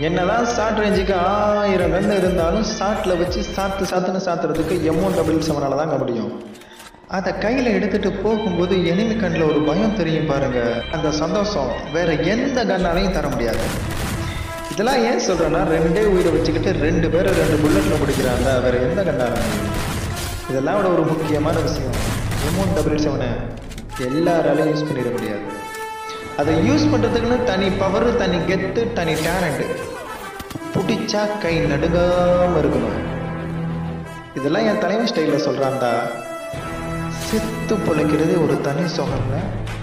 என்னதான் ஷார்ட் ரேஞ்சுக்கு ஆயிரம் கன்று இருந்தாலும் ஷார்ட்டில் வச்சு சாத்து சாத்துன்னு சாத்துறதுக்கு எம்ஒன் டபுள் செவனால தாங்க முடியும் அதை கையில் எடுத்துட்டு போகும்போது எனிமி கண்ணில் ஒரு பயம் தெரியும் பாருங்க அந்த சந்தோஷம் வேற எந்த கண்ணாலையும் தர முடியாது இதெல்லாம் ஏன் சொல்றேன்னா ரெண்டே உயிரை வச்சுக்கிட்டு ரெண்டு பேரை ரெண்டு புல்லட்ல முடிக்கிறாங்க வேற எந்த கண்ணாலும் இதெல்லாம் விட ஒரு முக்கியமான விஷயம் எம்ஒன் டபுள் செவனை எல்லாராலையும் யூஸ் பண்ணிட முடியாது அதை யூஸ் பண்ணுறதுக்குன்னு தனி பவர் தனி கெத்து தனி டேலண்ட் பிடிச்சா கை நடுங்காம இருக்கணும் இதெல்லாம் என் தலைவன் ஸ்டைலில் சொல்கிறான்டா செத்து பிழைக்கிறது ஒரு தனி சுகங்க